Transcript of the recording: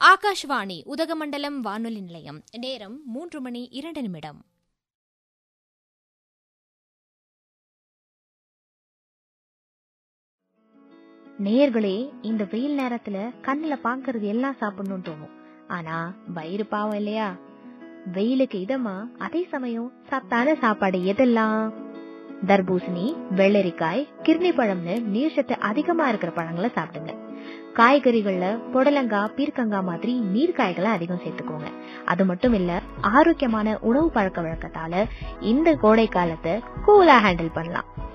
ஆகாஷ்வாணி உதகமண்டலம் வானொலி நிலையம் நேரம் மூன்று மணி இரண்டு நிமிடம் நேயர்களே இந்த வெயில் நேரத்துல கண்ணுல பாக்குறது எல்லாம் சாப்பிடணும்னு தோணும் ஆனா வயிறு பாவம் இல்லையா வெயிலுக்கு இதமா அதே சமயம் சத்தான சாப்பாடு எதெல்லாம் தர்பூசணி வெள்ளரிக்காய் கிர்னி பழம்னு நீர்ச்சத்து அதிகமா இருக்கிற பழங்களை சாப்பிடுங்க காய்கறிகள்ல புடலங்காய் பீர்க்கங்காய் மாதிரி நீர்க்காய்களை அதிகம் சேர்த்துக்கோங்க அது மட்டும் இல்ல ஆரோக்கியமான உணவு பழக்க வழக்கத்தால இந்த கோடை காலத்தை கூலா ஹேண்டில் பண்ணலாம்